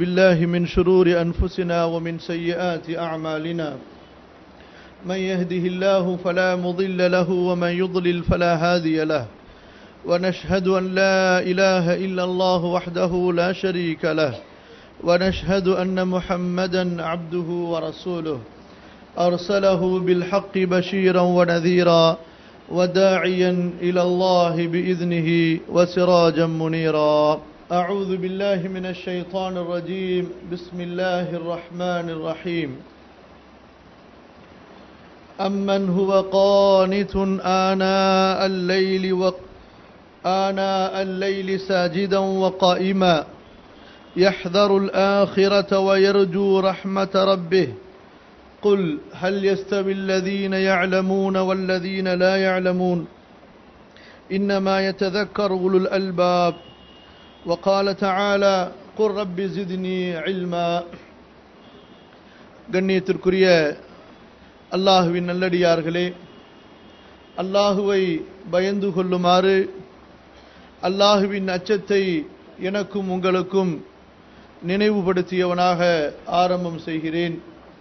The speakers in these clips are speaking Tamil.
بالله من شرور أنفسنا ومن سيئات أعمالنا من يهده الله فلا مضل له ومن يضلل فلا هادي له ونشهد أن لا إله إلا الله وحده لا شريك له ونشهد أن محمدا عبده ورسوله أرسله بالحق بشيرا ونذيرا وداعيا إلى الله بإذنه وسراجا منيرا أعوذ بالله من الشيطان الرجيم بسم الله الرحمن الرحيم أمن هو قانت آناء الليل و آناء الليل ساجدا وقائما يحذر الآخرة ويرجو رحمة ربه قل هل يستوي الذين يعلمون والذين لا يعلمون إنما يتذكر أولو الألباب وقال تعالى قل رب زدني علما கண்ணியத்திற்குரிய அல்லாஹுவின் நல்லடியார்களே அல்லாஹுவை பயந்து கொள்ளுமாறு அல்லாஹுவின் அச்சத்தை எனக்கும் உங்களுக்கும் நினைவுபடுத்தியவனாக ஆரம்பம் செய்கிறேன்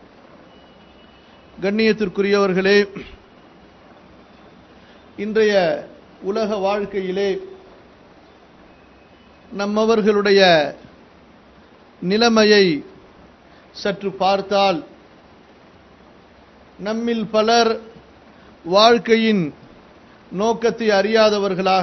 கண்ணியத்திற்குரியவர்களே இன்றைய உலக வாழ்க்கையிலே நம்மவர்களுடைய நிலைமையை சற்று பார்த்தால் நம்மில் பலர் வாழ்க்கையின் நோக்கத்தை அறியாதவர்களாக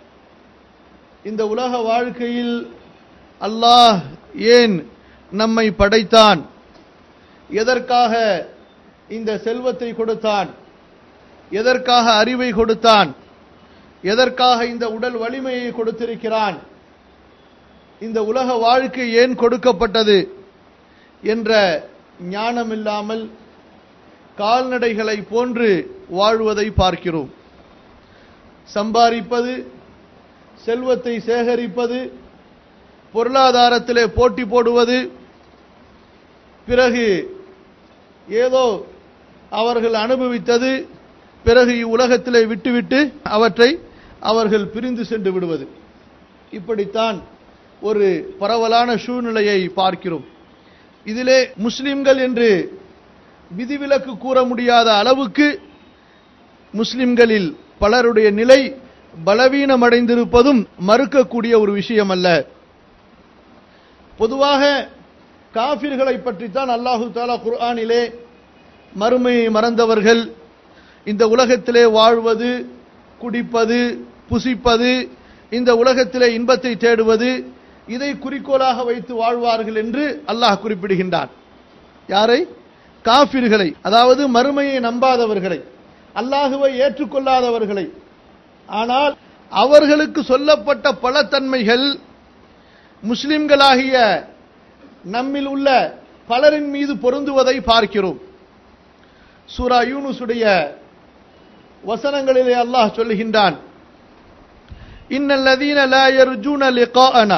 இந்த உலக வாழ்க்கையில் அல்லாஹ் ஏன் நம்மை படைத்தான் எதற்காக இந்த செல்வத்தை கொடுத்தான் எதற்காக அறிவை கொடுத்தான் எதற்காக இந்த உடல் வலிமையை கொடுத்திருக்கிறான் இந்த உலக வாழ்க்கை ஏன் கொடுக்கப்பட்டது என்ற ஞானம் இல்லாமல் கால்நடைகளை போன்று வாழ்வதை பார்க்கிறோம் சம்பாதிப்பது செல்வத்தை சேகரிப்பது பொருளாதாரத்திலே போட்டி போடுவது பிறகு ஏதோ அவர்கள் அனுபவித்தது பிறகு இவ்வுலகத்திலே விட்டுவிட்டு அவற்றை அவர்கள் பிரிந்து சென்று விடுவது இப்படித்தான் ஒரு பரவலான சூழ்நிலையை பார்க்கிறோம் இதிலே முஸ்லிம்கள் என்று விதிவிலக்கு கூற முடியாத அளவுக்கு முஸ்லிம்களில் பலருடைய நிலை பலவீனமடைந்திருப்பதும் மறுக்கக்கூடிய ஒரு விஷயம் அல்ல பொதுவாக காபிர்களை பற்றித்தான் அல்லாஹு தாலா குர்ஆனிலே மறுமையை மறந்தவர்கள் இந்த உலகத்திலே வாழ்வது குடிப்பது புசிப்பது இந்த உலகத்திலே இன்பத்தை தேடுவது இதை குறிக்கோளாக வைத்து வாழ்வார்கள் என்று அல்லாஹ் குறிப்பிடுகின்றான் யாரை காபிர்களை அதாவது மறுமையை நம்பாதவர்களை அல்லாஹுவை ஏற்றுக்கொள்ளாதவர்களை ஆனால் அவர்களுக்கு சொல்லப்பட்ட பல தன்மைகள் முஸ்லிம்களாகிய நம்மில் உள்ள பலரின் மீது பொருந்துவதை பார்க்கிறோம் சூரா யூனுசுடைய வசனங்களிலே அல்லாஹ் சொல்லுகின்றான் இன்னல்லதீன லா யர்ஜூன லிகாஅனா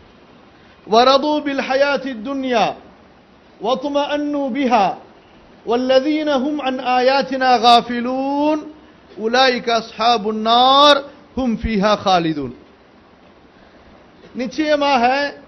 ورضوا بالحياة الدنيا واطمأنوا بها والذين هم عن آياتنا غافلون أولئك أصحاب النار هم فيها خالدون நிச்சயமாக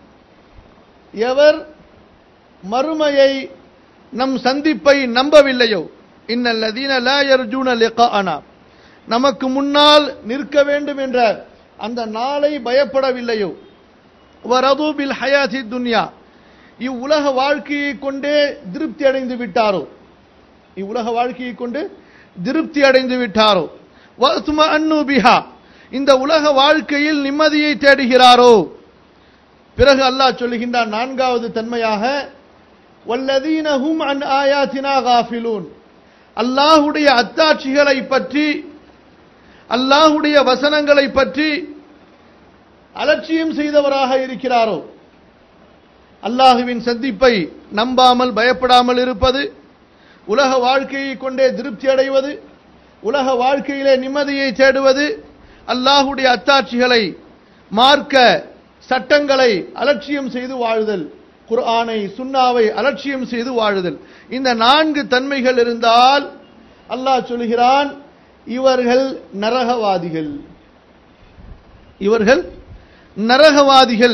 எவர் மறுமையை நம் சந்திப்பை நம்பவில்லையோ இன்னல்லதீன லா யர்ஜூன லிகாஅனா நமக்கு முன்னால் நிற்க வேண்டும் என்ற அந்த நாளை பயப்படவில்லையோ வரது பில் ஹயாதி துன்யா இவ்வுலக வாழ்க்கையை கொண்டே திருப்தி அடைந்து விட்டாரோ இவ்வுலக வாழ்க்கையை கொண்டு திருப்தி அடைந்து விட்டாரோ வத்ம அன்னு பிஹா இந்த உலக வாழ்க்கையில் நிம்மதியை தேடுகிறாரோ பிறகு அல்லாஹ் சொல்லுகின்றான் நான்காவது தன்மையாக வல்லதீனஹும் அன் ஆயாத்தினா காஃபிலூன் அல்லாஹுடைய அத்தாட்சிகளை பற்றி அல்லாஹுடைய வசனங்களை பற்றி அலட்சியம் செய்தவராக இருக்கிறாரோ அல்லாஹுவின் சந்திப்பை நம்பாமல் பயப்படாமல் இருப்பது உலக வாழ்க்கையை கொண்டே திருப்தி அடைவது உலக வாழ்க்கையிலே நிம்மதியை தேடுவது அல்லாஹுடைய அத்தாட்சிகளை மார்க்க சட்டங்களை அலட்சியம் செய்து வாழுதல் குர்ஆனை சுன்னாவை அலட்சியம் செய்து வாழுதல் இந்த நான்கு தன்மைகள் இருந்தால் அல்லாஹ் சொல்கிறான் இவர்கள் நரகவாதிகள் இவர்கள் நரகவாதிகள்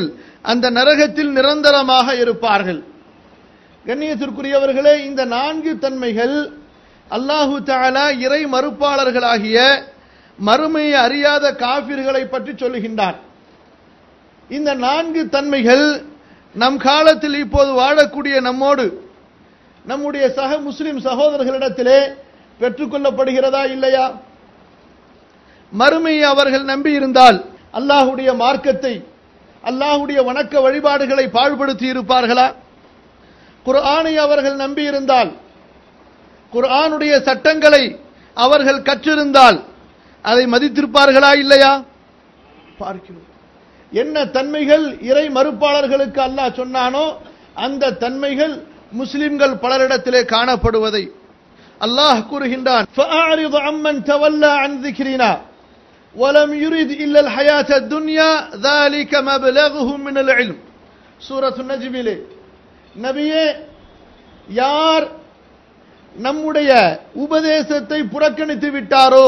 அந்த நரகத்தில் நிரந்தரமாக இருப்பார்கள் கண்ணியத்திற்குரியவர்களே இந்த நான்கு தன்மைகள் அல்லாஹு தாலா இறை மறுப்பாளர்களாகிய மறுமையை அறியாத காபிர்களை பற்றி சொல்லுகின்றான் இந்த நான்கு தன்மைகள் நம் காலத்தில் இப்போது வாழக்கூடிய நம்மோடு நம்முடைய சக முஸ்லிம் சகோதரர்களிடத்திலே பெற்றுக்கொள்ளப்படுகிறதா இல்லையா மறுமையை அவர்கள் நம்பி இருந்தால் அல்லாஹுடைய மார்க்கத்தை அல்லாஹுடைய வணக்க வழிபாடுகளை பாழ்படுத்தி இருப்பார்களா குர்ஆனை அவர்கள் நம்பி இருந்தால் குர்ஆனுடைய சட்டங்களை அவர்கள் கற்றிருந்தால் அதை மதித்திருப்பார்களா இல்லையா பார்க்கிறோம் என்ன தன்மைகள் இறை மறுப்பாளர்களுக்கு அல்லாஹ் சொன்னானோ அந்த தன்மைகள் முஸ்லிம்கள் பலரிடத்திலே காணப்படுவதை அல்லாஹ் கூறுகின்றான் فَأَعْرِضْ عَمَّنْ تَوَلَّى عَنْ ذِكْرِنَا وَلَمْ يُرِدْ إِلَّا الْحَيَاةَ الدُّنْيَا ذَلِكَ مَبْلَغُهُم مِنَ الْعِلْمِ சூரத்து நஜ்மிலே நபியே யார் நம்முடைய உபதேசத்தை புறக்கணித்து விட்டாரோ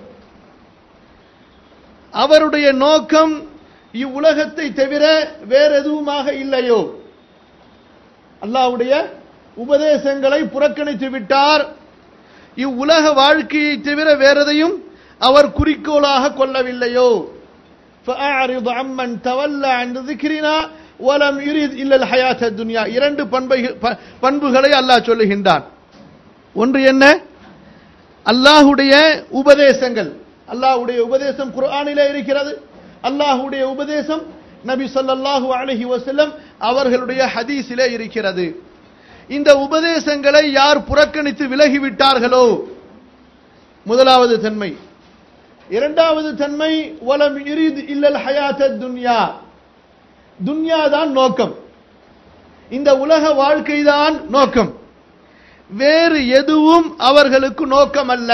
அவருடைய நோக்கம் இவ்வுலகத்தை தவிர வேற எதுவுமாக இல்லையோ அல்லாஹ்வுடைய உபதேசங்களை புறக்கணித்து விட்டார் இவ்வுலக வாழ்க்கையை தவிர வேறெதையும் அவர் குறிக்கோளாக கொள்ளவில்லையோ فأعرض عمن تولى عن ذكرنا ولم يريد إلا الحياة الدنيا இரண்டு பண்பை பண்புகளை அல்லாஹ் சொல்லுகின்றான் ஒன்று என்ன அல்லாஹுடைய உபதேசங்கள் அல்லாஹுடைய உபதேசம் குர்ஆனிலே இருக்கிறது அல்லாஹுடைய உபதேசம் நபி ஸல்லல்லாஹு அலைஹி வஸல்லம் அவர்களுடைய ஹதீஸிலே இருக்கிறது இந்த உபதேசங்களை யார் புறக்கணித்து விலகிவிட்டார்களோ முதலாவது தன்மை இரண்டாவது தன்மை வலம் யுரித் இல்லல் ஹயாத்த துன்யா துன்யா தான் நோக்கம் இந்த உலக வாழ்க்கை தான் நோக்கம் வேறு எதுவும் அவர்களுக்கு நோக்கம் அல்ல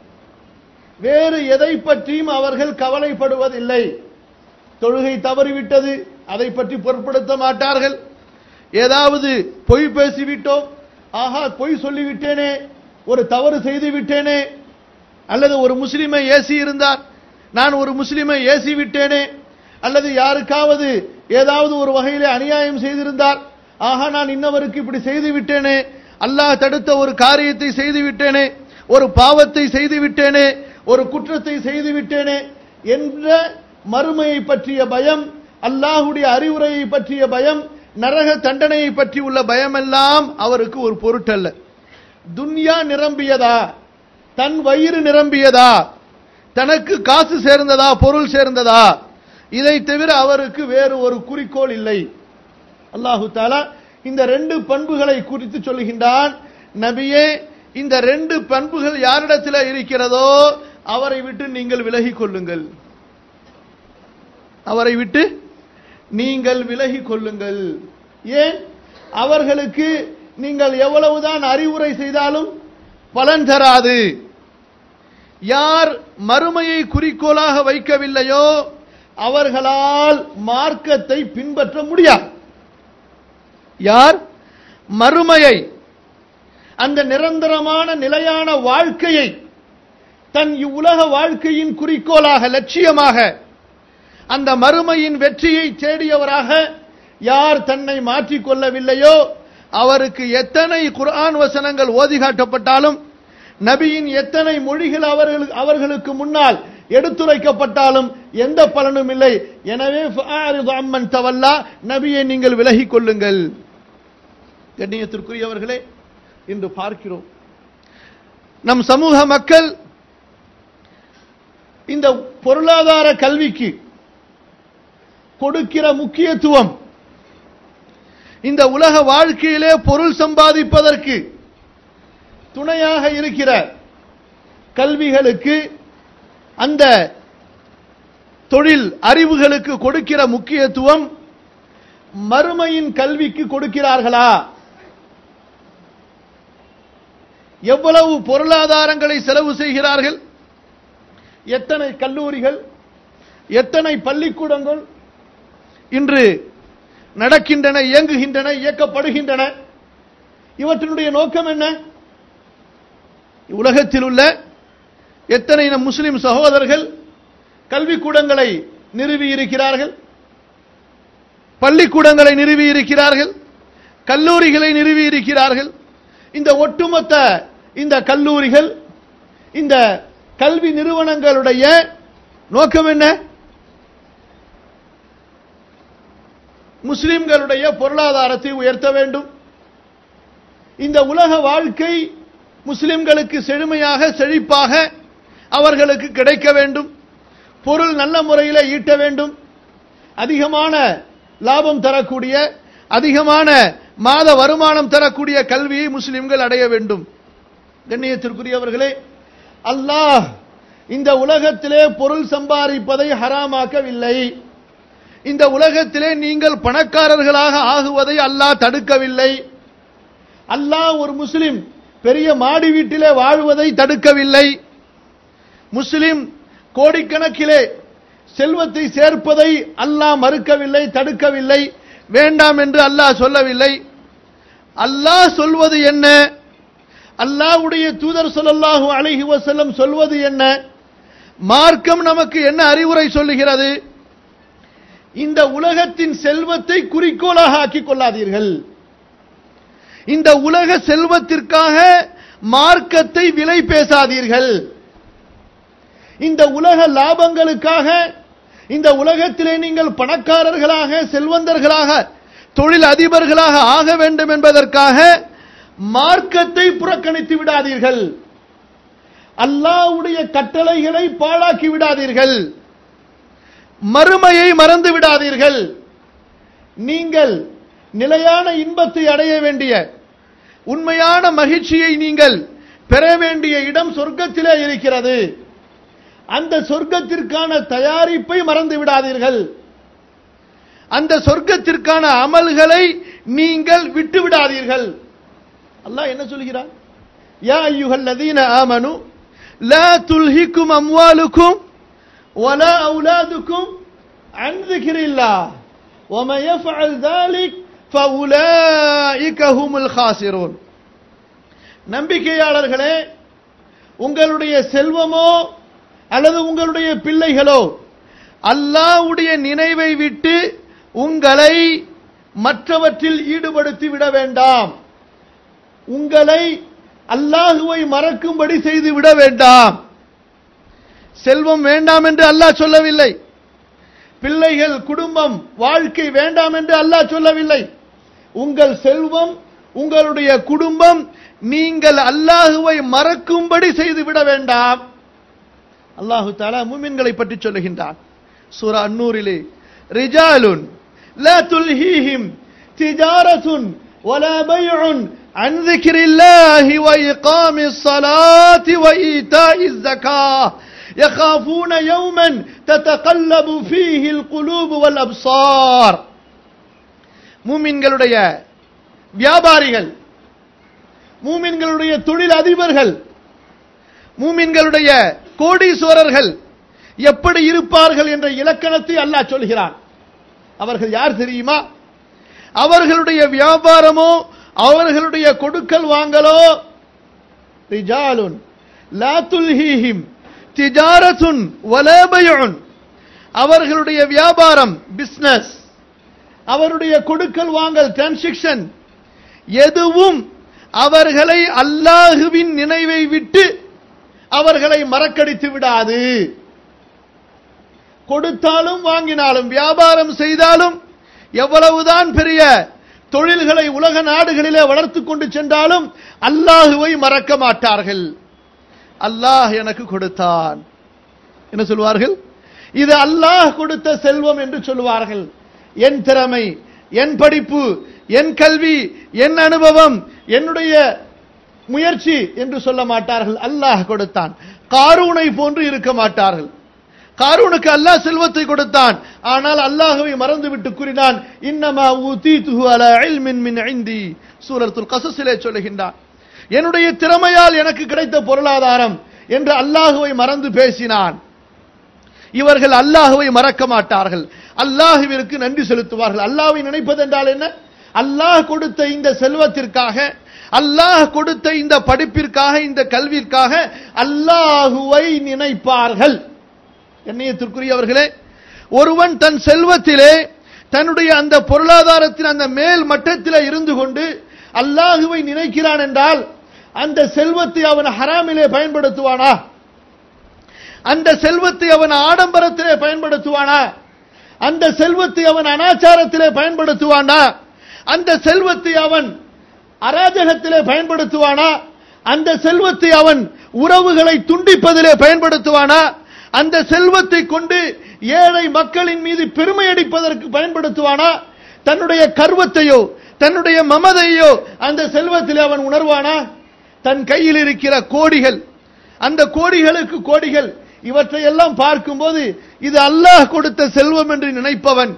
வேறு எதை பற்றியும் அவர்கள் கவலைப்படுவதில்லை தொழுகை தவறிவிட்டது அதை பற்றி பொருட்படுத்த மாட்டார்கள் ஏதாவது பொய் பேசிவிட்டோம் ஆஹா பொய் சொல்லிவிட்டேனே ஒரு தவறு செய்து விட்டேனே அல்லது ஒரு முஸ்லிமை ஏசி இருந்தார் நான் ஒரு முஸ்லிமை ஏசி விட்டேனே அல்லது யாருக்காவது ஏதாவது ஒரு வகையிலே அநியாயம் செய்திருந்தார் ஆஹா நான் இன்னவருக்கு இப்படி செய்து விட்டேனே அல்லாஹ் தடுத்த ஒரு காரியத்தை செய்து விட்டேனே ஒரு பாவத்தை செய்து விட்டேனே ஒரு குற்றத்தை செய்து விட்டேனே என்ற மறுமையை பற்றிய பயம் அல்லாஹுடைய அறிவுரையை பற்றிய பயம் நரக தண்டனையை பற்றி உள்ள பயமெல்லாம் அவருக்கு ஒரு பொருட்டல்ல துன்யா நிரம்பியதா தன் வயிறு நிரம்பியதா தனக்கு காசு சேர்ந்ததா பொருள் சேர்ந்ததா இதை தவிர அவருக்கு வேறு ஒரு குறிக்கோள் இல்லை அல்லாஹு தாலா இந்த ரெண்டு பண்புகளை குறித்து சொல்லுகின்றான் நபியே இந்த ரெண்டு பண்புகள் யாரிடத்தில் இருக்கிறதோ அவரை விட்டு நீங்கள் விலகிக் கொள்ளுங்கள் அவரை விட்டு நீங்கள் விலகிக் கொள்ளுங்கள் ஏன் அவர்களுக்கு நீங்கள் எவ்வளவுதான் அறிவுரை செய்தாலும் பலன் தராது யார் மறுமையை குறிக்கோளாக வைக்கவில்லையோ அவர்களால் மார்க்கத்தை பின்பற்ற முடியாது யார் மறுமையை அந்த நிரந்தரமான நிலையான வாழ்க்கையை தன் இவ்வுலக வாழ்க்கையின் குறிக்கோளாக லட்சியமாக அந்த மறுமையின் வெற்றியை தேடியவராக யார் தன்னை மாற்றிக் கொள்ளவில்லையோ அவருக்கு எத்தனை குர்ஆன் வசனங்கள் ஓதி காட்டப்பட்டாலும் நபியின் எத்தனை மொழிகள் அவர்களுக்கு அவர்களுக்கு முன்னால் எடுத்துரைக்கப்பட்டாலும் எந்த பலனும் இல்லை எனவே ஃபஆரிது அம்மன் தவல்லா நபியை நீங்கள் விலகிக் கொள்ளுங்கள் கண்ணியத்திற்குரியவர்களே இன்று பார்க்கிறோம் நம் சமூக மக்கள் இந்த பொருளாதார கல்விக்கு கொடுக்கிற முக்கியத்துவம் இந்த உலக வாழ்க்கையிலே பொருள் சம்பாதிப்பதற்கு துணையாக இருக்கிற கல்விகளுக்கு அந்த தொழில் அறிவுகளுக்கு கொடுக்கிற முக்கியத்துவம் மறுமையின் கல்விக்கு கொடுக்கிறார்களா எவ்வளவு பொருளாதாரங்களை செலவு செய்கிறார்கள் எத்தனை கல்லூரிகள் எத்தனை பள்ளிக்கூடங்கள் இன்று நடக்கின்றன இயங்குகின்றன இயக்கப்படுகின்றன இவற்றினுடைய நோக்கம் என்ன உலகத்தில் உள்ள எத்தனை நம் முஸ்லிம் சகோதரர்கள் கல்விக்கூடங்களை நிறுவி இருக்கிறார்கள் பள்ளிக்கூடங்களை நிறுவி இருக்கிறார்கள் கல்லூரிகளை நிறுவி இருக்கிறார்கள் இந்த ஒட்டுமொத்த இந்த கல்லூரிகள் இந்த கல்வி நிறுவனங்களுடைய நோக்கம் என்ன முஸ்லிம்களுடைய பொருளாதாரத்தை உயர்த்த வேண்டும் இந்த உலக வாழ்க்கை முஸ்லிம்களுக்கு செழுமையாக செழிப்பாக அவர்களுக்கு கிடைக்க வேண்டும் பொருள் நல்ல முறையில் ஈட்ட வேண்டும் அதிகமான லாபம் தரக்கூடிய அதிகமான மாத வருமானம் தரக்கூடிய கல்வியை முஸ்லிம்கள் அடைய வேண்டும் கண்ணியத்திற்குரியவர்களே அல்லாஹ் இந்த உலகத்திலே பொருள் சம்பாதிப்பதை ஹராமாக்கவில்லை இந்த உலகத்திலே நீங்கள் பணக்காரர்களாக ஆகுவதை அல்லாஹ் தடுக்கவில்லை அல்லாஹ் ஒரு முஸ்லிம் பெரிய மாடி வீட்டிலே வாழ்வதை தடுக்கவில்லை முஸ்லிம் கோடிக்கணக்கிலே செல்வத்தை சேர்ப்பதை அல்லாஹ் மறுக்கவில்லை தடுக்கவில்லை வேண்டாம் என்று அல்லாஹ் சொல்லவில்லை அல்லாஹ் சொல்வது என்ன அல்லாஹ்வுடைய தூதர் சொல்லல்லாஹு அலைஹி வஸல்லம் சொல்வது என்ன மார்க்கம் நமக்கு என்ன அறிவுரை சொல்லுகிறது இந்த உலகத்தின் செல்வத்தை குறிக்கோளாக ஆக்கிக் கொள்ளாதீர்கள் இந்த உலக செல்வத்திற்காக மார்க்கத்தை விலை பேசாதீர்கள் இந்த உலக லாபங்களுக்காக இந்த உலகத்திலே நீங்கள் பணக்காரர்களாக செல்வந்தர்களாக தொழில் அதிபர்களாக ஆக வேண்டும் என்பதற்காக மார்க்கத்தை புறக்கணித்து விடாதீர்கள் அல்லாஹ்வுடைய கட்டளைகளை பாழாக்கி விடாதீர்கள் மறுமையை மறந்து விடாதீர்கள் நீங்கள் நிலையான இன்பத்தை அடைய வேண்டிய உண்மையான மகிழ்ச்சியை நீங்கள் பெற வேண்டிய இடம் சொர்க்கத்திலே இருக்கிறது அந்த சொர்க்கத்திற்கான தயாரிப்பை மறந்து விடாதீர்கள் அந்த சொர்க்கத்திற்கான அமல்களை நீங்கள் விட்டு விடாதீர்கள் அல்லாஹ் என்ன சொல்கிறார் யா ஐயுஹல் லதீன ஆமனு லா துல்ஹிக்கும் அம்வாலுக்கும் ولا أولادكم عن ذكر الله ومن يفعل ذلك فأولئك هم الخاسرون நம்பிக்கையாளர்களே உங்களுடைய செல்வமோ அல்லது உங்களுடைய பிள்ளைகளோ அல்லாஹ்வுடைய நினைவை விட்டு உங்களை மற்றவற்றில் ஈடுபடுத்தி விட வேண்டாம் உங்களை அல்லாஹுவை மறக்கும்படி செய்து விட வேண்டாம் செல்வம் வேண்டாம் என்று அல்லாஹ் சொல்லவில்லை பிள்ளைகள் குடும்பம் வாழ்க்கை வேண்டாம் என்று அல்லாஹ் சொல்லவில்லை உங்கள் செல்வம் உங்களுடைய குடும்பம் நீங்கள் அல்லாஹுவை மறக்கும்படி செய்து விட வேண்டாம் அல்லாஹு தாலா மூமின்களை பற்றி சொல்லுகின்றான் சூரா அன்னூரிலே ரிஜாலுன் لا تلهيهم تجارة ولا بيع عن ذكر الله وإقام الصلاة وإيتاء الزكاة يخافون يوما تتقلب فيه القلوب والأبصار மூமின்களுடைய வியாபாரிகள் மூமின்களுடைய தொழில் அதிபர்கள் மூமின்களுடைய கோடீஸ்வரர்கள் எப்படி இருப்பார்கள் என்ற இலக்கணத்தை அல்லாஹ் சொல்கிறான் அவர்கள் யார் தெரியுமா அவர்களுடைய வியாபாரமோ அவர்களுடைய கொடுக்கல் வாங்கலோ ரிஜாலுன் லா துல்ஹீஹிம் திஜாரத்துன் வலபயுன் அவர்களுடைய வியாபாரம் பிசினஸ் அவருடைய கொடுக்கல் வாங்கல் டிரான்சாக்ஷன் எதுவும் அவர்களை அல்லாஹுவின் நினைவை விட்டு அவர்களை மறக்கடித்து விடாது கொடுத்தாலும் வாங்கினாலும் வியாபாரம் செய்தாலும் எவ்வளவுதான் பெரிய தொழில்களை உலக நாடுகளிலே வளர்த்து கொண்டு சென்றாலும் அல்லாஹுவை மறக்க மாட்டார்கள் அல்லாஹ் எனக்கு கொடுத்தான் என்ன சொல்வார்கள் இது அல்லாஹ் கொடுத்த செல்வம் என்று சொல்லுவார்கள் என் திறமை என் படிப்பு என் கல்வி என் அனுபவம் என்னுடைய முயற்சி என்று சொல்ல மாட்டார்கள் அல்லாஹ் கொடுத்தான் காரூனை போன்று இருக்க மாட்டார்கள் காரூனுக்கு அல்லாஹ் செல்வத்தை கொடுத்தான் ஆனால் அல்லாஹுவை மறந்துவிட்டு கூறினான் இன்னமா ஊதீதுஹு அலா இல்மின் மின் இந்தி சூரத்துல் கசஸிலே சொல்லுகின்றான் என்னுடைய திறமையால் எனக்கு கிடைத்த பொருளாதாரம் என்று அல்லாஹுவை மறந்து பேசினான் இவர்கள் அல்லாஹுவை மறக்க மாட்டார்கள் அல்லாஹுவிற்கு நன்றி செலுத்துவார்கள் அல்லாஹ்வை நினைப்பது என்றால் என்ன அல்லாஹ் கொடுத்த இந்த செல்வத்திற்காக அல்லாஹ் கொடுத்த இந்த படிப்பிற்காக இந்த கல்விற்காக அல்லாஹுவை நினைப்பார்கள் கண்ணியத்திற்குரியவர்களே ஒருவன் தன் செல்வத்திலே தன்னுடைய அந்த பொருளாதாரத்தின் அந்த மேல் மட்டத்தில் இருந்து கொண்டு அல்லாஹுவை நினைக்கிறான் என்றால் அந்த செல்வத்தை அவன் ஹராமிலே பயன்படுத்துவானா அந்த செல்வத்தை அவன் ஆடம்பரத்திலே பயன்படுத்துவானா அந்த செல்வத்தை அவன் அனாச்சாரத்திலே பயன்படுத்துவானா அந்த செல்வத்தை அவன் அராஜகத்திலே பயன்படுத்துவானா அந்த செல்வத்தை அவன் உறவுகளை துண்டிப்பதிலே பயன்படுத்துவானா அந்த செல்வத்தை கொண்டு ஏழை மக்களின் மீது பெருமை அடிப்பதற்கு பயன்படுத்துவானா தன்னுடைய கர்வத்தையோ தன்னுடைய மமதையோ அந்த செல்வத்தில் அவன் உணர்வானா தன் கையில் இருக்கிற கோடிகள் அந்த கோடிகளுக்கு கோடிகள் இவற்றை எல்லாம் பார்க்கும்போது இது அல்லாஹ் கொடுத்த செல்வம் என்று நினைப்பவன்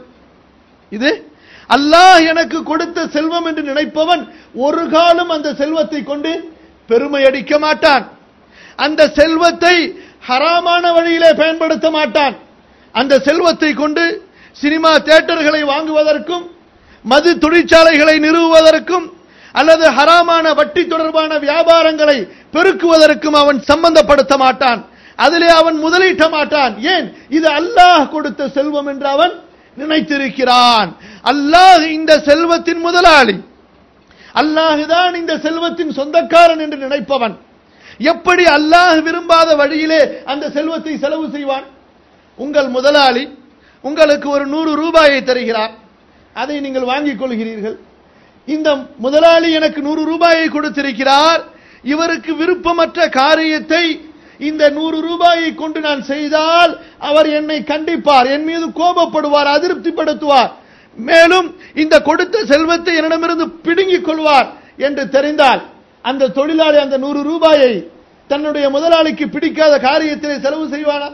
இது அல்லாஹ் எனக்கு கொடுத்த செல்வம் என்று நினைப்பவன் ஒரு காலம் அந்த செல்வத்தை கொண்டு பெருமை அடிக்க மாட்டான் அந்த செல்வத்தை ஹராமான வழியிலே பயன்படுத்த மாட்டான் அந்த செல்வத்தை கொண்டு சினிமா தியேட்டர்களை வாங்குவதற்கும் மது தொழிற்சாலைகளை நிறுவுவதற்கும் அல்லது ஹராமான வட்டி தொடர்பான வியாபாரங்களை பெருக்குவதற்கும் அவன் சம்பந்தப்படுத்த மாட்டான் அதிலே அவன் முதலீட்ட மாட்டான் ஏன் இது அல்லாஹ் கொடுத்த செல்வம் என்று அவன் நினைத்திருக்கிறான் அல்லாஹ் இந்த செல்வத்தின் முதலாளி அல்லாஹுதான் இந்த செல்வத்தின் சொந்தக்காரன் என்று நினைப்பவன் எப்படி அல்லாஹ் விரும்பாத வழியிலே அந்த செல்வத்தை செலவு செய்வான் உங்கள் முதலாளி உங்களுக்கு ஒரு நூறு ரூபாயை தருகிறார் அதை நீங்கள் வாங்கிக் கொள்கிறீர்கள் இந்த முதலாளி எனக்கு நூறு ரூபாயை கொடுத்திருக்கிறார் இவருக்கு விருப்பமற்ற காரியத்தை இந்த நூறு ரூபாயை கொண்டு நான் செய்தால் அவர் என்னை கண்டிப்பார் என் மீது கோபப்படுவார் அதிருப்திப்படுத்துவார் மேலும் இந்த கொடுத்த செல்வத்தை என்னிடமிருந்து பிடுங்கிக் கொள்வார் என்று தெரிந்தால் அந்த தொழிலாளி அந்த நூறு ரூபாயை தன்னுடைய முதலாளிக்கு பிடிக்காத காரியத்திலே செலவு செய்வானா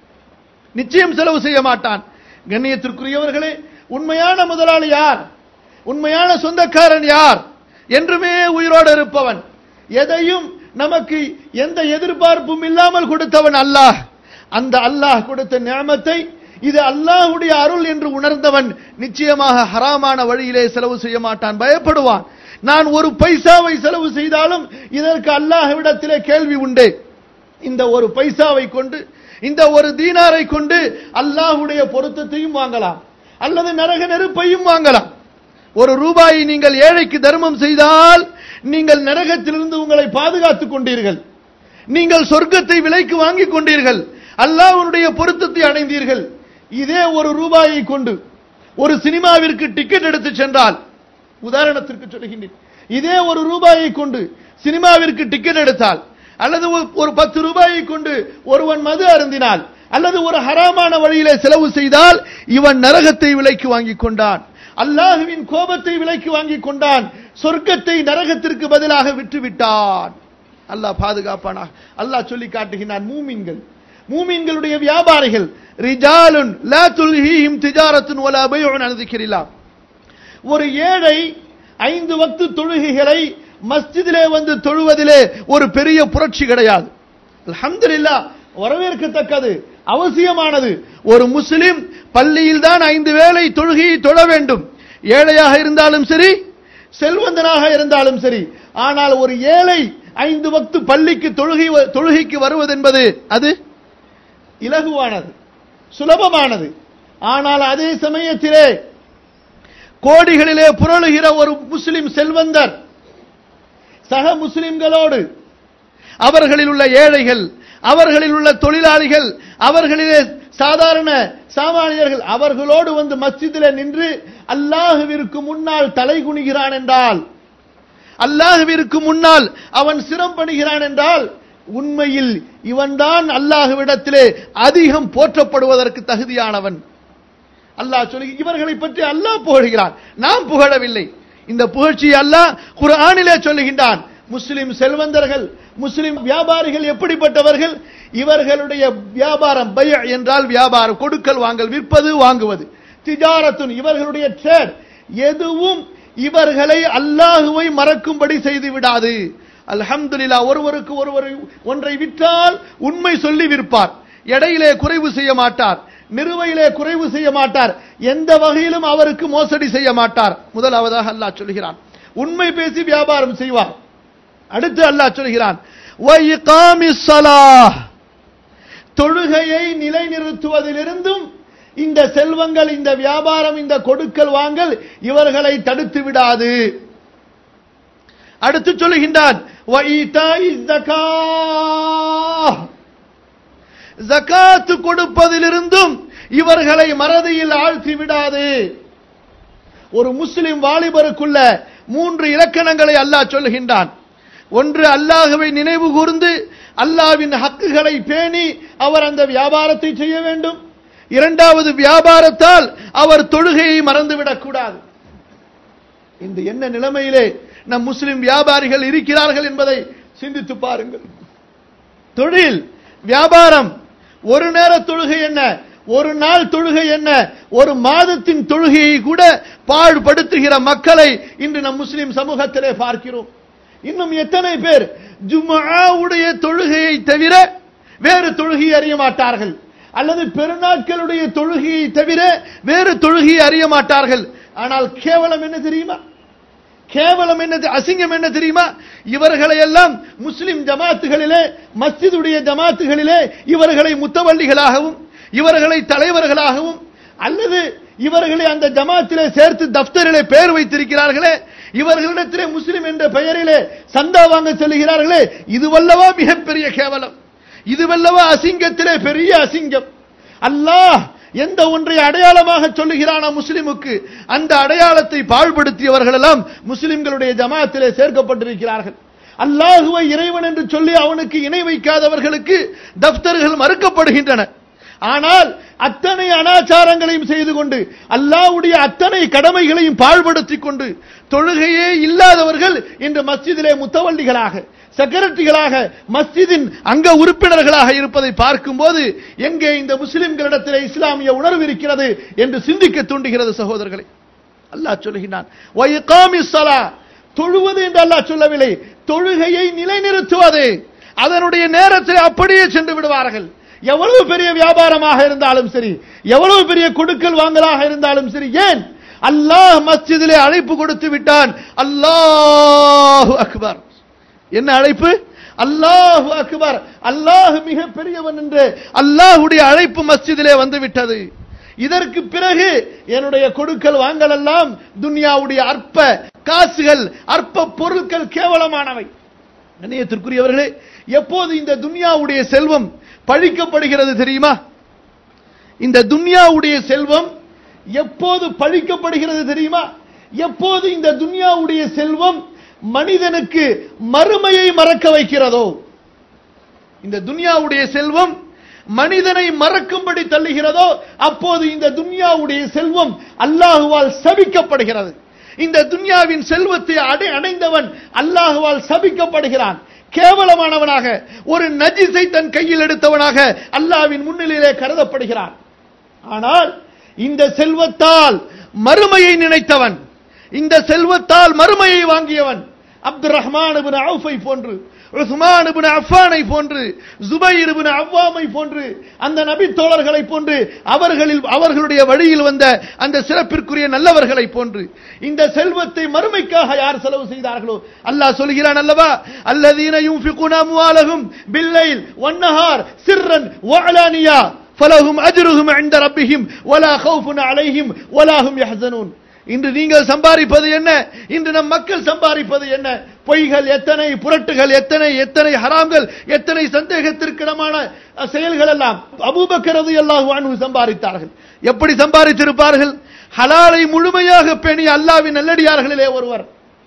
நிச்சயம் செலவு செய்ய மாட்டான் கண்ணியத்திற்குரியவர்களே உண்மையான முதலாளி யார் உண்மையான சொந்தக்காரன் யார் என்றுமே உயிரோடு இருப்பவன் எதையும் நமக்கு எந்த எதிர்பார்ப்பும் இல்லாமல் கொடுத்தவன் அல்லாஹ் அந்த அல்லாஹ் கொடுத்த நியமத்தை இது அல்லாஹுடைய அருள் என்று உணர்ந்தவன் நிச்சயமாக ஹராமான வழியிலே செலவு செய்ய மாட்டான் பயப்படுவான் நான் ஒரு பைசாவை செலவு செய்தாலும் இதற்கு அல்லாஹ்விடத்திலே கேள்வி உண்டு இந்த ஒரு பைசாவை கொண்டு இந்த ஒரு தீனாரை கொண்டு அல்லாஹுடைய பொருத்தத்தையும் வாங்கலாம் அல்லது நரக நெருப்பையும் வாங்கலாம் ஒரு ரூபாயை நீங்கள் ஏழைக்கு தர்மம் செய்தால் நீங்கள் நரகத்திலிருந்து உங்களை பாதுகாத்துக் கொண்டீர்கள் நீங்கள் சொர்க்கத்தை விலைக்கு வாங்கிக் கொண்டீர்கள் அல்லாஹ்வுடைய பொருத்தத்தை அடைந்தீர்கள் இதே ஒரு ரூபாயை கொண்டு ஒரு சினிமாவிற்கு டிக்கெட் எடுத்து சென்றால் உதாரணத்திற்கு சொல்லுகின்றேன் இதே ஒரு ரூபாயை கொண்டு சினிமாவிற்கு டிக்கெட் எடுத்தால் அல்லது ஒரு- ஒரு பத்து ரூபாயை கொண்டு ஒருவன் மது அருந்தினால் அல்லது ஒரு ஹராமான வழியிலே செலவு செய்தால் இவன் நரகத்தை விலைக்கு வாங்கிக் கொண்டான் அல்லாஹுவின் கோபத்தை விலைக்கு வாங்கிக் கொண்டான் சொர்க்கத்தை நரகத்திற்கு பதிலாக விற்று விட்டான் அல்லாஹ் பாதுகாப்பானா அல்லாஹ் சொல்லி காட்டுகிறான் மூமின்கள் மூமின்களுடைய வியாபாரிகள் ரிஜாலுன் லா துல்ஹீஹிம் திஜாரத்துன் வலா பைஉன் அன் ذிக்ரில்லாஹ் ஒரு ஏழை ஐந்து வக்து தொழுகைகளை மஸ்ஜிதிலே வந்து தொழுவதிலே ஒரு பெரிய புரட்சி கிடையாது அல்ஹம்துலில்லாஹ் வரவேற்கத்தக்கது அவசியமானது ஒரு முஸ்லிம் பள்ளியில் தான் ஐந்து வேளை தொழுகையை தொழ வேண்டும் ஏழையாக இருந்தாலும் சரி செல்வந்தனாக இருந்தாலும் சரி ஆனால் ஒரு ஏழை ஐந்து வக்து பள்ளிக்கு தொழுகை தொழுகைக்கு வருவதென்பது அது இலகுவானது சுலபமானது ஆனால் அதே சமயத்திலே கோடிகளிலே புரளுகிற ஒரு முஸ்லிம் செல்வந்தர் சக முஸ்லிம்களோடு அவர்களில் உள்ள ஏழைகள் அவர்களில் உள்ள தொழிலாளிகள் அவர்களிலே சாதாரண சாமானியர்கள் அவர்களோடு வந்து மஸ்ஜிதிலே நின்று அல்லாஹுவிற்கு முன்னால் தலை குனிகிறான் என்றால் அல்லாஹுவிற்கு முன்னால் அவன் சிரம் பணிகிறான் என்றால் உண்மையில் இவன்தான் அல்லாஹுவிடத்திலே அதிகம் போற்றப்படுவதற்கு தகுதியானவன் அல்லாஹ் சொல்லி இவர்களை பற்றி அல்லாஹ் புகழ்கிறான் நாம் புகழவில்லை இந்த புகழ்ச்சியை அல்லாஹ் குர்ஆனிலே சொல்லுகின்றான் முஸ்லிம் செல்வந்தர்கள் முஸ்லிம் வியாபாரிகள் எப்படிப்பட்டவர்கள் இவர்களுடைய வியாபாரம் பய என்றால் வியாபாரம் கொடுக்கல் வாங்கல் விற்பது வாங்குவது திஜாரத்துன் இவர்களுடைய ட்ரேட் எதுவும் இவர்களை அல்லாஹுவை மறக்கும்படி செய்து விடாது அல்ஹம்துலில்லாஹ் ஒருவருக்கு ஒருவர் ஒன்றை விற்றால் உண்மை சொல்லி விற்பார் எடையிலே குறைவு செய்ய மாட்டார் நிறுவையிலே குறைவு செய்ய மாட்டார் எந்த வகையிலும் அவருக்கு மோசடி செய்ய மாட்டார் முதலாவதாக அல்லாஹ் சொல்கிறான் உண்மை பேசி வியாபாரம் செய்வார் அடுத்து அல்லாஹ் சொல்கிறான் "வஇகாமிஸ் ஸலாஹ்." தொழுகையை நிலைநிறுத்துவதிலிருந்தும் இந்த செல்வங்கள் இந்த வியாபாரம் இந்த கொடுக்கல் வாங்கல் இவர்களை தடுத்து விடாது அடுத்து சொல்லுகின்றான் "வஈதாஇ ஸகாஹ்." ஜகாத்து கொடுப்பதிலிருந்தும் இவர்களை மறதியில் ஆழ்த்தி விடாது ஒரு முஸ்லிம் வாலிபருக்குள்ள மூன்று இலக்கணங்களை அல்லாஹ் சொல்லுகின்றான் ஒன்று அல்லாஹுவை நினைவு கூர்ந்து அல்லாவின் ஹக்குகளை பேணி அவர் அந்த வியாபாரத்தை செய்ய வேண்டும் இரண்டாவது வியாபாரத்தால் அவர் தொழுகையை மறந்துவிடக் கூடாது இந்த என்ன நிலைமையிலே நம் முஸ்லிம் வியாபாரிகள் இருக்கிறார்கள் என்பதை சிந்தித்து பாருங்கள் தொழில் வியாபாரம் ஒரு நேர தொழுகை என்ன ஒரு நாள் தொழுகை என்ன ஒரு மாதத்தின் தொழுகையை கூட பாழ்படுத்துகிற மக்களை இன்று நம் முஸ்லிம் சமூகத்திலே பார்க்கிறோம் இன்னும் எத்தனை பேர் ஜும்ஆவுடைய தொழுகையை தவிர வேறு தொழுகையை அறிய மாட்டார்கள் அல்லது பெருநாட்களுடைய தொழுகையை தவிர வேறு தொழுகையை அறிய மாட்டார்கள் ஆனால் கேவலம் என்ன தெரியுமா கேவலம் என்ன அசிங்கம் என்ன தெரியுமா இவர்களை எல்லாம் முஸ்லிம் ஜமாத்துகளிலே மஸ்ஜிதுடைய ஜமாத்துகளிலே இவர்களை முத்தவள்ளிகளாகவும் இவர்களை தலைவர்களாகவும் அல்லது இவர்களை அந்த ஜமாத்திலே சேர்த்து தப்தரிலே பெயர் வைத்திருக்கிறார்களே இவர்களிடத்திலே முஸ்லிம் என்ற பெயரிலே சந்தா வாங்க செல்கிறார்களே இதுவல்லவா மிகப்பெரிய கேவலம் இதுவல்லவா அசிங்கத்திலே பெரிய அசிங்கம் அல்லாஹ் எந்த ஒன்றை அடையாளமாக சொல்லுகிறானா முஸ்லிமுக்கு அந்த அடையாளத்தை பாழ்படுத்தியவர்கள் எல்லாம் முஸ்லிம்களுடைய ஜமாத்திலே சேர்க்கப்பட்டிருக்கிறார்கள் அல்லாஹுவை இறைவன் என்று சொல்லி அவனுக்கு இணை வைக்காதவர்களுக்கு தப்தர்கள் மறுக்கப்படுகின்றன ஆனால் அத்தனை அனாச்சாரங்களையும் செய்து கொண்டு அல்லாஹ்வுடைய அத்தனை கடமைகளையும் பாழ்படுத்திக் கொண்டு தொழுகையே இல்லாதவர்கள் இன்று மஸ்ஜிதிலே முத்தவள்ளிகளாக செக்ரட்டரிகளாக மஸ்ஜிதின் அங்க உறுப்பினர்களாக இருப்பதை பார்க்கும்போது எங்கே இந்த முஸ்லிம்களிடத்தில் இஸ்லாமிய உணர்வு இருக்கிறது என்று சிந்திக்க தூண்டுகிறது சகோதரர்களை அல்லாஹ் சொல்லுகிறான் "வயிகாமிஸ் ஸலா", தொழுவது என்று அல்லாஹ் சொல்லவில்லை தொழுகையை நிலைநிறுத்துவது அதனுடைய நேரத்தில் அப்படியே சென்று விடுவார்கள் எவ்வளவு பெரிய வியாபாரமாக இருந்தாலும் சரி எவ்வளவு பெரிய கொடுக்கல் வாங்கலாக இருந்தாலும் சரி ஏன் அல்லாஹ் மஸ்ஜிதிலே அழைப்பு கொடுத்து விட்டான் அல்லாஹு அக்பர் என்ன அழைப்பு அல்லாஹு அக்பர் அல்லாஹ் மிக பெரியவன் என்று அல்லாஹுடைய அழைப்பு மஸ்ஜிதிலே வந்து விட்டது இதற்கு பிறகு என்னுடைய கொடுக்கல் வாங்கல் எல்லாம் துன்யாவுடைய அற்ப காசுகள் அற்ப பொருட்கள் கேவலமானவை கண்ணியத்திற்குரியவர்களே எப்போது இந்த துன்யாவுடைய செல்வம் பழிக்கப்படுகிறது தெரியுமா இந்த துன்யாவுடைய செல்வம் எப்போது பழிக்கப்படுகிறது தெரியுமா எப்போது இந்த துன்யாவுடைய செல்வம் மனிதனுக்கு மறுமையை மறக்க வைக்கிறதோ இந்த துன்யாவுடைய செல்வம் மனிதனை மறக்கும்படி தள்ளுகிறதோ அப்போது இந்த துன்யாவுடைய செல்வம் அல்லாஹுவால் சபிக்கப்படுகிறது இந்த துன்யாவின் செல்வத்தை அடை அடைந்தவன் அல்லாஹுவால் சபிக்கப்படுகிறான் கேவலமானவனாக ஒரு நஜிஸை தன் கையில் எடுத்தவனாக அல்லாவின் முன்னிலையிலே கருதப்படுகிறான் ஆனால் இந்த செல்வத்தால் மறுமையை நினைத்தவன் இந்த செல்வத்தால் மறுமையை வாங்கியவன் அப்துல் ரஹ்மான் அவுஃபை போன்று உஸ்மான் இப்னு அஃபானை போன்று ஜுபைர் இப்னு அவ்வாமை போன்று அந்த நபி தோழர்களை போன்று அவர்களில் அவர்களுடைய வழியில் வந்த அந்த சிறப்பிற்குரிய நல்லவர்களை போன்று இந்த செல்வத்தை மறுமைக்காக யார் செலவு செய்தார்களோ அல்லாஹ் சொல்கிறான் அல்லவா அல்லதீன யுன்ஃபிகுன அம்வாலஹும் பில்லைல் வன்னஹார் சிர்ரன் வஅலானியா ஃபலஹும் அஜ்ருஹும் இன்த ரப்பிஹிம் வலா கௌஃபுன் அலைஹிம் வலா ஹும் யஹ்சனூன் இன்று நீங்கள் சம்பாதிப்பது என்ன இன்று நம் மக்கள் சம்பாதிப்பது என்ன பொய்கள் எத்தனை புரட்டுகள் எத்தனை எத்தனை ஹராம்கள் எத்தனை சந்தேகத்திற்கிடமான செயல்கள் எல்லாம் அபூபக்கரது அல்லாஹ் சம்பாதித்தார்கள் எப்படி சம்பாதித்திருப்பார்கள் ஹலாலை முழுமையாக பேணி அல்லாவின் நல்லடியார்களிலே ஒருவர்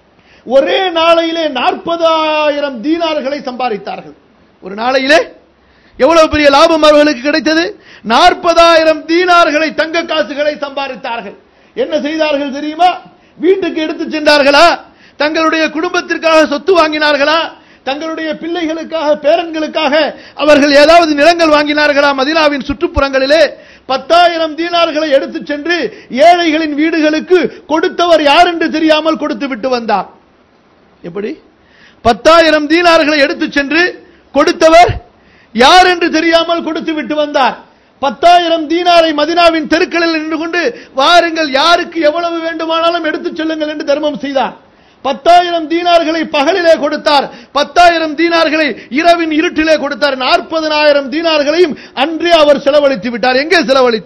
ஒரே நாளையிலே நாற்பதாயிரம் தீனார்களை சம்பாதித்தார்கள் ஒரு நாளையிலே எவ்வளவு பெரிய லாபம் அவர்களுக்கு கிடைத்தது நாற்பதாயிரம் தீனார்களை தங்க காசுகளை சம்பாதித்தார்கள் என்ன செய்தார்கள் தெரியுமா வீட்டுக்கு எடுத்து சென்றார்களா தங்களுடைய குடும்பத்திற்காக சொத்து வாங்கினார்களா தங்களுடைய பிள்ளைகளுக்காக பேரன்களுக்காக அவர்கள் ஏதாவது நிலங்கள் வாங்கினார்களா மதினாவின் சுற்றுப்புறங்களிலே பத்தாயிரம் தீனார்களை எடுத்து சென்று ஏழைகளின் வீடுகளுக்கு கொடுத்தவர் யார் என்று தெரியாமல் கொடுத்து விட்டு வந்தார் எப்படி பத்தாயிரம் தீனார்களை எடுத்து சென்று கொடுத்தவர் யார் என்று தெரியாமல் கொடுத்து விட்டு வந்தார் பத்தாயிரம் தீனாரை மதினாவின் தெருக்களில் நின்று கொண்டு வாருங்கள் யாருக்கு எவ்வளவு வேண்டுமானாலும் எடுத்துச் செல்லுங்கள் என்று தர்மம் செய்தார் பத்தாயிரம் தீனார்களை பகலிலே கொடுத்தார் பத்தாயிரம் தீனார்களை இரவின் இருட்டிலே கொடுத்தார் நாற்பதனாயிரம் தீனார்களையும் அன்றே அவர் செலவழித்து விட்டார் எங்கே செலவழித்தார்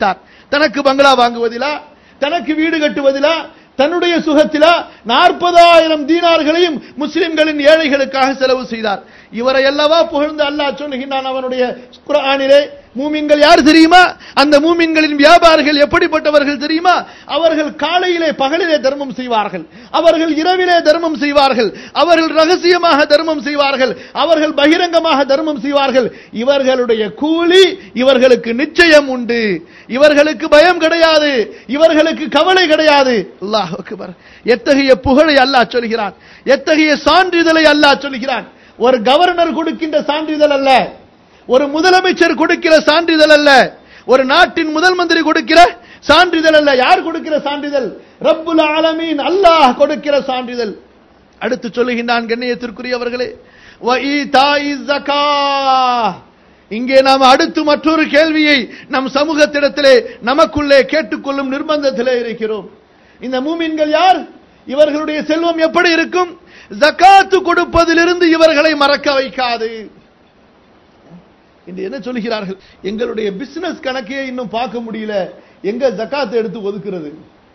தனக்கு பங்களா வாங்குவதிலா தனக்கு வீடு கட்டுவதிலா தன்னுடைய சுகத்திலா நாற்பதாயிரம் தீனார்களையும் முஸ்லிம்களின் ஏழைகளுக்காக செலவு செய்தார் இவரை அல்லவா புகழ்ந்து அல்லாஹ் சொல்லுகின்றான் அவனுடைய குர்ஆனிலே மூமின்கள் யார் தெரியுமா அந்த மூமின்களின் வியாபாரிகள் எப்படிப்பட்டவர்கள் தெரியுமா அவர்கள் காலையிலே பகலிலே தர்மம் செய்வார்கள் அவர்கள் இரவிலே தர்மம் செய்வார்கள் அவர்கள் ரகசியமாக தர்மம் செய்வார்கள் அவர்கள் பகிரங்கமாக தர்மம் செய்வார்கள் இவர்களுடைய கூலி இவர்களுக்கு நிச்சயம் உண்டு இவர்களுக்கு பயம் கிடையாது இவர்களுக்கு கவலை கிடையாது அல்லாஹ் அக்பர் எத்தகைய புகழை அல்லாஹ் சொல்கிறான் எத்தகைய சான்றிதழை அல்லாஹ் சொல்கிறான் ஒரு கவர்னர் கொடுக்கின்ற சான்றிதழ் அல்ல ஒரு முதலமைச்சர் கொடுக்கிற சான்றிதழ் அல்ல ஒரு நாட்டின் முதல் மந்திரி கொடுக்கிற சான்றிதழ் அல்ல யார் கொடுக்கிற சான்றிதழ் ரப்புல் ஆலமீன் அல்லாஹ் கொடுக்கிற சான்றிதழ் அடுத்து சொல்லுகின்றான் கண்ணியத்திற்குரியவர்களே வஈதாஇ ஸகா இங்கே நாம் அடுத்து மற்றொரு கேள்வியை நம் சமூகத்திடத்திலே நமக்குள்ளே கேட்டுக்கொள்ளும் நிர்பந்தத்திலே இருக்கிறோம் இந்த மூமின்கள் யார் இவர்களுடைய செல்வம் எப்படி இருக்கும் ஜக்காத்து கொடுப்பதிலிருந்து இவர்களை மறக்க வைக்காது இன்று என்ன சொல்கிறார்கள் எங்களுடைய பிசினஸ் கணக்கையே இன்னும் பார்க்க முடியல எங்க ஜக்காத்தை எடுத்து ஒதுக்குறது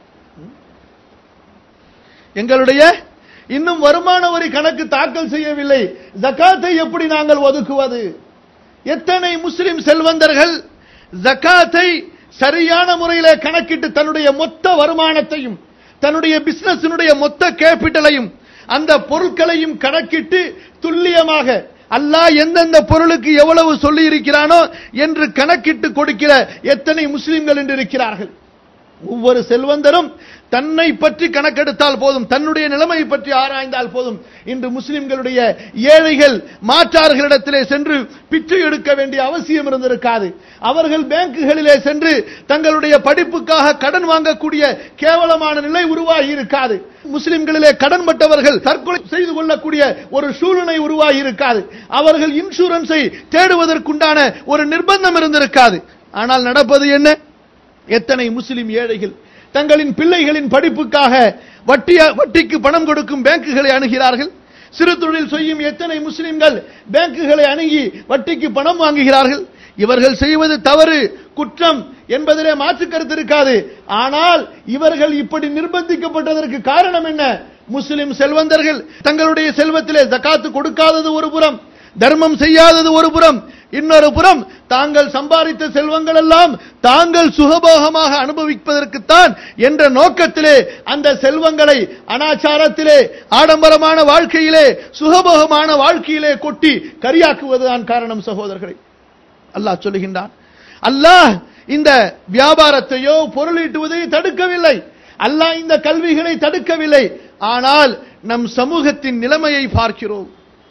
எங்களுடைய இன்னும் வருமான வரி கணக்கு தாக்கல் செய்யவில்லை ஜக்காத்தை எப்படி நாங்கள் ஒதுக்குவது எத்தனை முஸ்லிம் செல்வந்தர்கள் ஜக்காத்தை சரியான முறையில கணக்கிட்டு தன்னுடைய மொத்த வருமானத்தையும் தன்னுடைய பிசினஸினுடைய மொத்த கேபிட்டலையும் அந்த பொருட்களையும் கணக்கிட்டு துல்லியமாக அல்லாஹ் எந்தெந்த பொருளுக்கு எவ்வளவு சொல்லி இருக்கிறானோ என்று கணக்கிட்டு கொடுக்கிற எத்தனை முஸ்லிம்கள் என்று இருக்கிறார்கள் ஒவ்வொரு செல்வந்தரும் தன்னை பற்றி கணக்கெடுத்தால் போதும் தன்னுடைய நிலைமையை பற்றி ஆராய்ந்தால் போதும் இன்று முஸ்லிம்களுடைய ஏழைகள் மாற்றார்களிடத்திலே சென்று பிச்சை எடுக்க வேண்டிய அவசியம் இருந்திருக்காது அவர்கள் பேங்குகளிலே சென்று தங்களுடைய படிப்புக்காக கடன் வாங்கக்கூடிய கேவலமான நிலை உருவாகி இருக்காது முஸ்லிம்களிலே கடன் பட்டவர்கள் தற்கொலை செய்து கொள்ளக்கூடிய ஒரு சூழ்நிலை உருவாகி இருக்காது அவர்கள் இன்சூரன்ஸை தேடுவதற்குண்டான ஒரு நிர்பந்தம் இருந்திருக்காது ஆனால் நடப்பது என்ன எத்தனை முஸ்லிம் ஏழைகள் தங்களின் பிள்ளைகளின் படிப்புக்காக வட்டிய வட்டிக்கு பணம் கொடுக்கும் பேங்குகளை அணுகிறார்கள் சிறு தொழில் செய்யும் எத்தனை முஸ்லிம்கள் பேங்குகளை அணுகி வட்டிக்கு பணம் வாங்குகிறார்கள் இவர்கள் செய்வது தவறு குற்றம் என்பதிலே மாற்று கருத்து இருக்காது ஆனால் இவர்கள் இப்படி நிர்பந்திக்கப்பட்டதற்கு காரணம் என்ன முஸ்லிம் செல்வந்தர்கள் தங்களுடைய செல்வத்திலே ஜக்காத்து கொடுக்காதது ஒரு புறம் தர்மம் செய்யாதது ஒரு புறம் இன்னொரு புறம் தாங்கள் சம்பாதித்த செல்வங்கள் எல்லாம் தாங்கள் சுகபோகமாக அனுபவிப்பதற்குத்தான் என்ற நோக்கத்திலே அந்த செல்வங்களை அனாச்சாரத்திலே ஆடம்பரமான வாழ்க்கையிலே சுகபோகமான வாழ்க்கையிலே கொட்டி கரியாக்குவதுதான் காரணம் சகோதரர்களை அல்லாஹ் சொல்லுகின்றான் அல்லாஹ் இந்த வியாபாரத்தையோ பொருளீட்டுவதை தடுக்கவில்லை அல்லாஹ் இந்த கல்விகளை தடுக்கவில்லை ஆனால் நம் சமூகத்தின் நிலைமையை பார்க்கிறோம்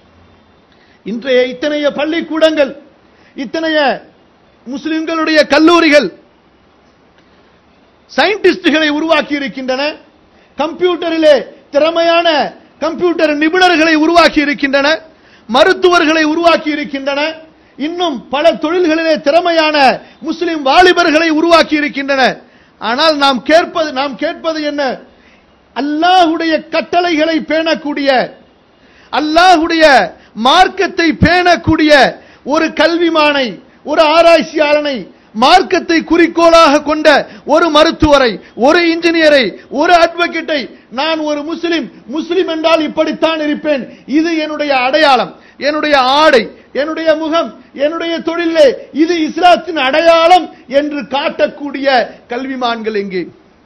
இன்றைய இத்தனைய பள்ளிக்கூடங்கள் இத்தனைய முஸ்லிம்களுடைய கல்லூரிகள் சயின்டிஸ்டுகளை உருவாக்கி இருக்கின்றன கம்ப்யூட்டரிலே திறமையான கம்ப்யூட்டர் நிபுணர்களை உருவாக்கி இருக்கின்றன மருத்துவர்களை உருவாக்கி இருக்கின்றன இன்னும் பல தொழில்களிலே திறமையான முஸ்லிம் வாலிபர்களை உருவாக்கி இருக்கின்றன ஆனால் நாம் கேட்பது நாம் கேட்பது என்ன அல்லாஹுடைய கட்டளைகளை பேணக்கூடிய அல்லாஹுடைய மார்க்கத்தை பேணக்கூடிய ஒரு கல்விமானை ஒரு ஆராய்ச்சியாளனை மார்க்கத்தை குறிக்கோளாக கொண்ட ஒரு மருத்துவரை ஒரு இன்ஜினியரை ஒரு அட்வொகேட்டை நான் ஒரு முஸ்லிம் முஸ்லிம் என்றால் இப்படித்தான் இருப்பேன் இது என்னுடைய அடையாளம் என்னுடைய ஆடை என்னுடைய முகம் என்னுடைய தொழிலே இது இஸ்லாத்தின் அடையாளம் என்று காட்டக்கூடிய கல்விமான்கள் எங்கே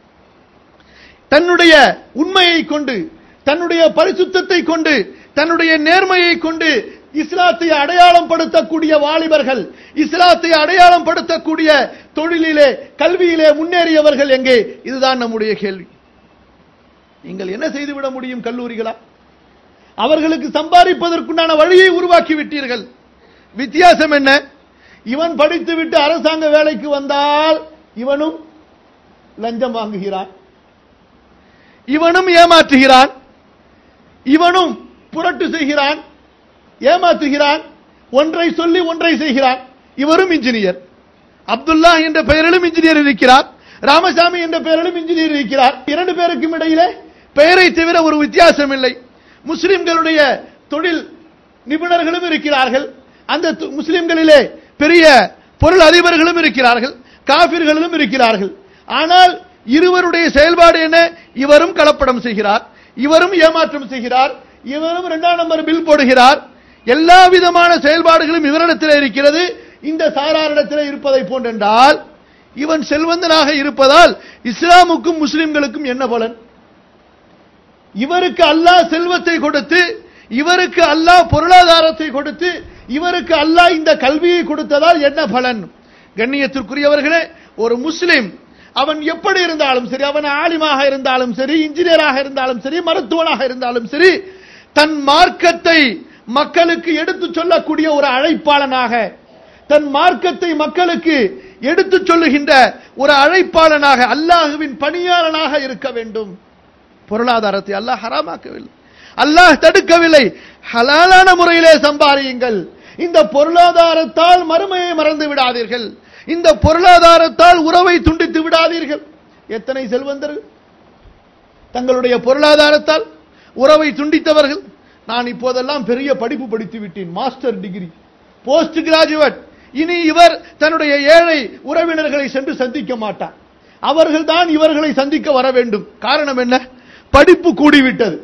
தன்னுடைய உண்மையை கொண்டு தன்னுடைய பரிசுத்தத்தை கொண்டு தன்னுடைய நேர்மையை கொண்டு இஸ்லாத்தை அடையாளம் படுத்தக்கூடிய வாலிபர்கள் இஸ்லாத்தை அடையாளம் படுத்தக்கூடிய தொழிலிலே கல்வியிலே முன்னேறியவர்கள் எங்கே இதுதான் நம்முடைய கேள்வி நீங்கள் என்ன செய்துவிட முடியும் கல்லூரிகளா அவர்களுக்கு சம்பாதிப்பதற்குண்டான வழியை உருவாக்கி விட்டீர்கள் வித்தியாசம் என்ன இவன் படித்துவிட்டு அரசாங்க வேலைக்கு வந்தால் இவனும் லஞ்சம் வாங்குகிறான் இவனும் ஏமாற்றுகிறான் இவனும் புரட்டு செய்கிறான் ஏமாற்றுகிறான் ஒன்றை சொல்லி ஒன்றை செய்கிறான் இவரும் இன்ஜினியர் அப்துல்லா என்ற பெயரிலும் இன்ஜினியர் இருக்கிறார் ராமசாமி என்ற பெயரிலும் இன்ஜினியர் இருக்கிறார் இரண்டு பேருக்கும் இடையிலே பெயரை தவிர ஒரு வித்தியாசம் இல்லை முஸ்லிம்களுடைய தொழில் நிபுணர்களும் இருக்கிறார்கள் அந்த து- முஸ்லிம்களிலே பெரிய பொருள் அதிபர்களும் இருக்கிறார்கள் காபிர்களும் இருக்கிறார்கள் ஆனால் இருவருடைய செயல்பாடு என்ன இவரும் கலப்படம் செய்கிறார் இவரும் ஏமாற்றம் செய்கிறார் இவரும் இரண்டாம் நம்பர் பில் போடுகிறார் எல்லா விதமான செயல்பாடுகளும் இவரிடத்தில் இருக்கிறது இந்த சாராரிடத்தில் இருப்பதை போன்றென்றால் இவன் செல்வந்தனாக இருப்பதால் இஸ்லாமுக்கும் முஸ்லிம்களுக்கும் என்ன பலன் இவருக்கு அல்லாஹ் செல்வத்தை கொடுத்து இவருக்கு அல்லாஹ் பொருளாதாரத்தை கொடுத்து இவருக்கு அல்லாஹ் இந்த கல்வியை கொடுத்ததால் என்ன பலன் கண்ணியத்திற்குரியவர்களே ஒரு முஸ்லிம் அவன் எப்படி இருந்தாலும் சரி அவன் ஆலிமாக இருந்தாலும் சரி இன்ஜினியராக இருந்தாலும் சரி மருத்துவனாக இருந்தாலும் சரி தன் மார்க்கத்தை மக்களுக்கு எடுத்துச் சொல்லக்கூடிய ஒரு அழைப்பாளனாக தன் மார்க்கத்தை மக்களுக்கு எடுத்துச் சொல்லுகின்ற ஒரு அழைப்பாளனாக அல்லாஹுவின் பணியாளனாக இருக்க வேண்டும் பொருளாதாரத்தை அல்லாஹ் ஹராமாக்கவில்லை அல்லாஹ் தடுக்கவில்லை ஹலாலான முறையிலே சம்பாதியுங்கள் இந்த பொருளாதாரத்தால் மறுமையை மறந்து விடாதீர்கள் இந்த பொருளாதாரத்தால் உறவை துண்டித்து விடாதீர்கள் எத்தனை செல்வந்தர்கள் தங்களுடைய பொருளாதாரத்தால் உறவை துண்டித்தவர்கள் நான் இப்போதெல்லாம் பெரிய படிப்பு படித்து விட்டேன் மாஸ்டர் டிகிரி போஸ்ட் கிராஜுவேட் இனி இவர் தன்னுடைய ஏழை உறவினர்களை சென்று சந்திக்க மாட்டார் அவர்கள் தான் இவர்களை சந்திக்க வர வேண்டும் காரணம் என்ன படிப்பு கூடிவிட்டது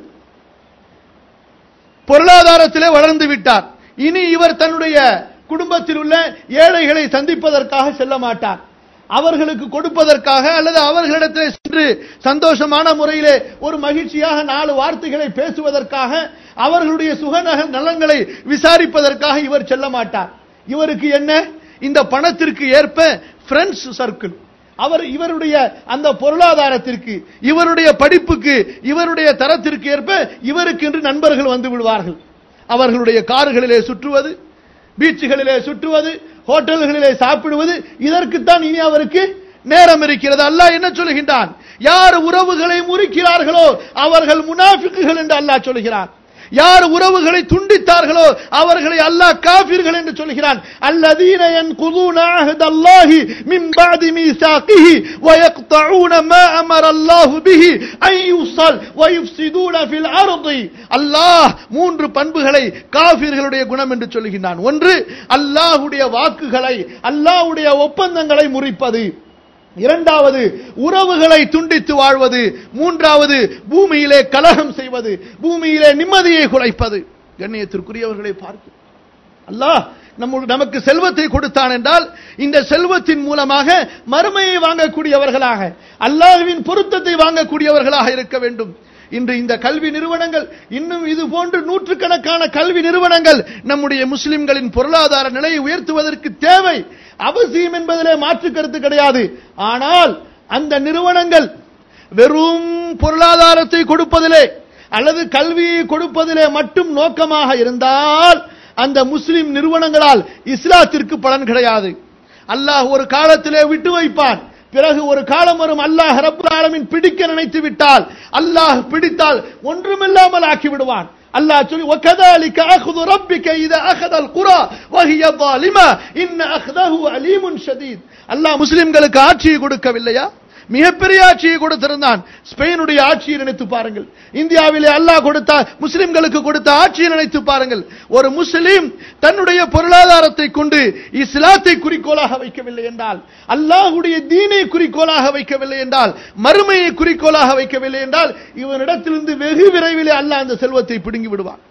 பொருளாதாரத்திலே வளர்ந்து விட்டார் இனி இவர் தன்னுடைய குடும்பத்தில் உள்ள ஏழைகளை சந்திப்பதற்காக செல்ல மாட்டார் அவர்களுக்கு கொடுப்பதற்காக அல்லது அவர்களிடத்தில் சென்று சந்தோஷமான முறையிலே ஒரு மகிழ்ச்சியாக நாலு வார்த்தைகளை பேசுவதற்காக அவர்களுடைய சுகநக நலங்களை விசாரிப்பதற்காக இவர் செல்ல மாட்டார் இவருக்கு என்ன இந்த பணத்திற்கு ஏற்ப ஃப்ரெண்ட்ஸ் சர்க்கிள் அவர் இவருடைய அந்த பொருளாதாரத்திற்கு இவருடைய படிப்புக்கு இவருடைய தரத்திற்கு ஏற்ப இவருக்கு என்று நண்பர்கள் வந்து விடுவார்கள் அவர்களுடைய கார்களிலே சுற்றுவது பீச்சுகளிலே சுற்றுவது ஹோட்டல்களிலே சாப்பிடுவது இதற்குத்தான் இனி அவருக்கு நேரம் இருக்கிறது அல்லாஹ் என்ன சொல்லுகின்றான் யார் உறவுகளை முறிக்கிறார்களோ அவர்கள் முனாஃபிக்குகள் என்று அல்லாஹ் சொல்கிறான் யார் உறவுகளை துண்டித்தார்களோ அவர்களை அல்லாஹ் காஃபிர்கள் என்று சொல்கிறான் அல்லதீன ينقضون عهد الله من بعد ميثاقه ويقطعون ما امر الله به ان يوصل ويفسدون في الارض அல்லாஹ் மூன்று பண்புகளை காஃபிர்களுடைய குணம் என்று சொல்கிறான் ஒன்று அல்லாஹ்வுடைய வாக்குகளை அல்லாஹ்வுடைய ஒப்பந்தங்களை முறிப்பது இரண்டாவது உறவுகளை துண்டித்து வாழ்வது மூன்றாவது பூமியிலே கலகம் செய்வது பூமியிலே நிம்மதியை குலைப்பது கண்ணியத்திற்குரியவர்களை பார்த்து அல்லாஹ் நம்ம நமக்கு செல்வத்தை கொடுத்தான் என்றால் இந்த செல்வத்தின் மூலமாக மறுமையை வாங்கக்கூடியவர்களாக அல்லாஹ்வின் பொருத்தத்தை வாங்கக்கூடியவர்களாக இருக்க வேண்டும் இன்று இந்த கல்வி நிறுவனங்கள் இன்னும் இது போன்று நூற்றுக்கணக்கான கல்வி நிறுவனங்கள் நம்முடைய முஸ்லிம்களின் பொருளாதார நிலையை உயர்த்துவதற்கு தேவை அவசியம் என்பதிலே மாற்று கருத்து கிடையாது ஆனால் அந்த நிறுவனங்கள் வெறும் பொருளாதாரத்தை கொடுப்பதிலே அல்லது கல்வியை கொடுப்பதிலே மட்டும் நோக்கமாக இருந்தால் அந்த முஸ்லிம் நிறுவனங்களால் இஸ்லாத்திற்கு பலன் கிடையாது அல்லாஹ் ஒரு காலத்திலே விட்டு வைப்பான் பிறகு ஒரு காலம் வரும் அல்லாஹ் ரப்புல் ஆலமீன் பிடிக்க நினைத்து விட்டால் அல்லாஹ் பிடித்தால் ஒன்றுமில்லாமல் ஆக்கி விடுவான் அல்லாஹ் சொல்லி وكذلك اخذ ربك اذا اخذ القرى وهي ظالمه ان اخذه اليم شديد அல்லாஹ் முஸ்லிம்களுக்கு ஆட்சியை கொடுக்கவில்லையா மிகப்பெரிய ஆட்சியை கொடுத்திருந்தான் ஸ்பெயினுடைய ஆட்சியை நினைத்து பாருங்கள் இந்தியாவிலே அல்லாஹ் கொடுத்த முஸ்லிம்களுக்கு கொடுத்த ஆட்சியை நினைத்து பாருங்கள் ஒரு முஸ்லிம் தன்னுடைய பொருளாதாரத்தை கொண்டு இஸ்லாத்தை குறிக்கோளாக வைக்கவில்லை என்றால் அல்லாஹுடைய தீனை குறிக்கோளாக வைக்கவில்லை என்றால் மறுமையை குறிக்கோளாக வைக்கவில்லை என்றால் இவனிடத்திலிருந்து வெகு விரைவிலே அல்லாஹ் அந்த செல்வத்தை பிடுங்கி விடுவான்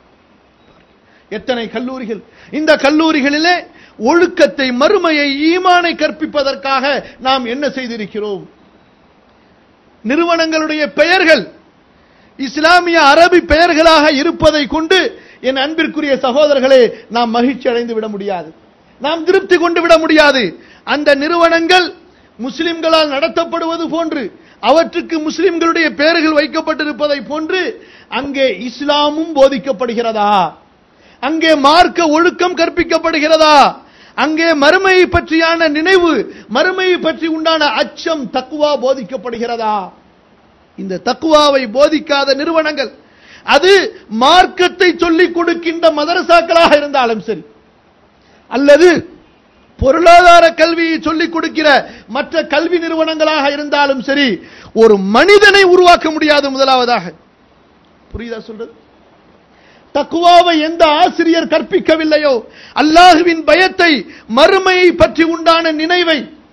எத்தனை கல்லூரிகள் இந்த கல்லூரிகளிலே ஒழுக்கத்தை மறுமையை ஈமானை கற்பிப்பதற்காக நாம் என்ன செய்திருக்கிறோம் நிறுவனங்களுடைய பெயர்கள் இஸ்லாமிய அரபி பெயர்களாக இருப்பதை கொண்டு என் அன்பிற்குரிய சகோதரர்களே நாம் மகிழ்ச்சி அடைந்து விட முடியாது நாம் திருப்தி கொண்டு விட முடியாது அந்த நிறுவனங்கள் முஸ்லிம்களால் நடத்தப்படுவது போன்று அவற்றுக்கு முஸ்லிம்களுடைய பெயர்கள் வைக்கப்பட்டிருப்பதை போன்று அங்கே இஸ்லாமும் போதிக்கப்படுகிறதா அங்கே மார்க்க ஒழுக்கம் கற்பிக்கப்படுகிறதா அங்கே மறுமையை பற்றியான நினைவு மறுமையை பற்றி உண்டான அச்சம் தக்குவா போதிக்கப்படுகிறதா இந்த தக்குவாவை போதிக்காத நிறுவனங்கள் அது மார்க்கத்தை சொல்லிக் கொடுக்கின்ற மதரசாக்களாக இருந்தாலும் சரி அல்லது பொருளாதார கல்வியை சொல்லிக் கொடுக்கிற மற்ற கல்வி நிறுவனங்களாக இருந்தாலும் சரி ஒரு மனிதனை உருவாக்க முடியாது முதலாவதாக புரியுதா சொல்றது தக்குவாவை எந்த ஆசிரியர் கற்பிக்கவில்லையோ அல்லாஹுவின் பயத்தை மறுமையை பற்றி உண்டான நினைவை